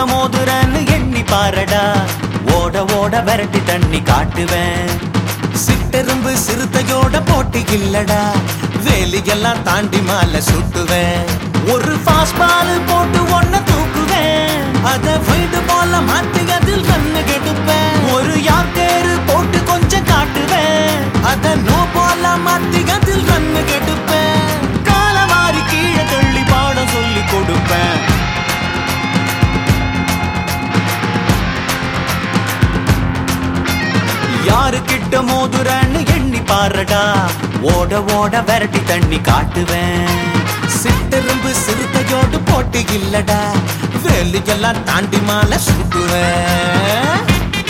மோதுறன்னு எண்ணி பாரடா ஓட ஓட விரட்டி தண்ணி காட்டுவேன் சிட்டெரும்பு சிறுத்தையோட போட்டி இல்லடா வேலியெல்லாம் தாண்டி மாலை சுட்டுவேன் ஒரு ஃபாஸ்ட் பால் போட்டு ஒன்ன தூக்குவேன் அத வைடு போல மாத்தி அதில் கண்ணு கெடுப்பேன் ஒரு யாக்கேரு போட்டு கொஞ்சம் காட்டுவேன் அத நோ போல மாத்தி அதில் கண்ணு கெடுப்பேன் காலவாரி கீழே தள்ளி பாடம் சொல்லி கொடுப்பேன் யாரு கிட்ட மோதுறன்னு எண்ணி பாருடா ஓட ஓட விரட்டி தண்ணி காட்டுவேன் சிட்டெரும்பு சிறுத்தையோடு போட்டி இல்லடா வேலியெல்லாம் தாண்டி மாலை சுட்டுவேன்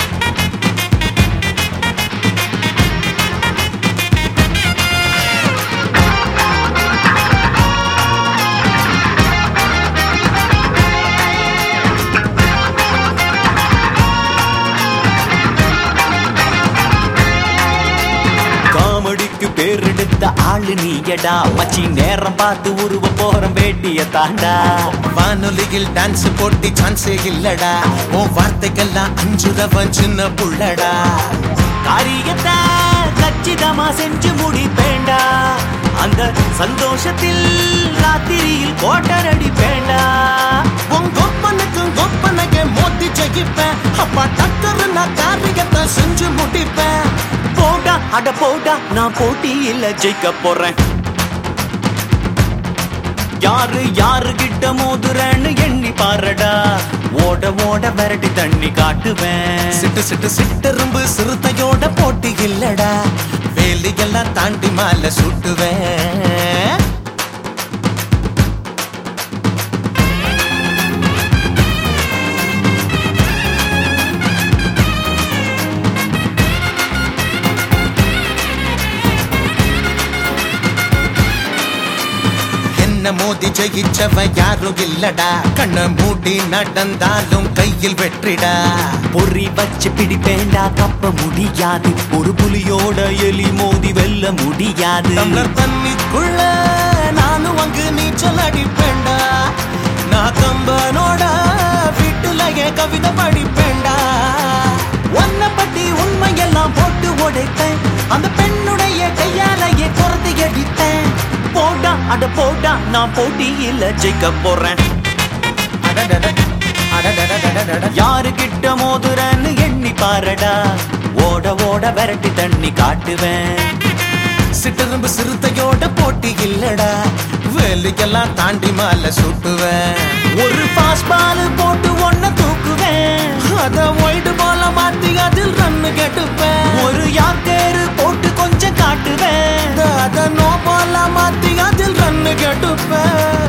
காமெடிக்கு பேர் எடுத்த ஆளு நீயடா மச்சி நேரம் பார்த்து உருவ போறோம் வேட்டிய தாண்டா வானொலியில் டான்ஸ் போட்டி சான்ஸே இல்லடா உன் வார்த்தைக்கெல்லாம் அஞ்சுதவன் சின்ன புள்ளடா காரியத்தை கச்சிதமா செஞ்சு முடிப்பேண்டா அந்த சந்தோஷத்தில் ராத்திரியில் கோட்டர் அடிப்பேண்டா உன் கொப்பனுக்கும் கொப்பனகை மோதி ஜெயிப்பேன் அப்பா டக்கரு நான் காரியத்தை செஞ்சு முடிப்பேன் போடா அட போடா நான் போட்டியில ஜெயிக்க போறேன் யாரு யாரு கிட்ட மோதுறேன்னு எண்ணி பாருடா ஓட ஓட விரட்டி தண்ணி காட்டுவேன் சிட்டு சிட்டு சிட்டெரும்பு சிறுத்தையோட போட்டி இல்லடா வேலியெல்லாம் தாண்டி மாலை சுட்டுவேன் என்ன மோதி ஜெயிச்சவன் யாரும் இல்லடா கண்ண மூடி நடந்தாலும் கையில் வெற்றிடா பொறி வச்சு பிடிப்பேண்டா தப்ப முடியாது ஒரு புலியோட எலி மோதி வெல்ல முடியாது டம்ளர் தண்ணிக்குள்ள நானும் அங்கு நீச்சல் அடிப்பேன்டா நான் கம்பனோட வீட்டுலயே கவிதை படிப்பேன்டா உன்னை பத்தி உண்மையெல்லாம் போட்டு உடைத்தேன் அந்த பெண்ணுடைய கையாலேயே குறந்து அடித்தேன் போடா அட போடா நான் போட்டியில ஜெயிக்க போறேன் அடடட, அடடடடடட. யாரு கிட்ட மோதுறன்னு எண்ணி பாருடா ஓட ஓட விரட்டி தண்ணி காட்டுவேன் சிட்டெரும்பு சிறுத்தையோட போட்டி இல்லடா வேலைக்கெல்லாம் தாண்டி மாலை சுட்டுவேன் ஒரு ஃபாஸ்ட் பால் போட்டு ஒன்ன தூக்குவேன் அத ஒயிடு போல மாத்தி அதில் ரன்னு கெட்டுப்பேன் ஒரு யாக்கேரு போட்டு கொஞ்சம் காட்டுவேன் அத நோ போல மாத்தி அதில் ரன்னு கெட்டுப்பேன்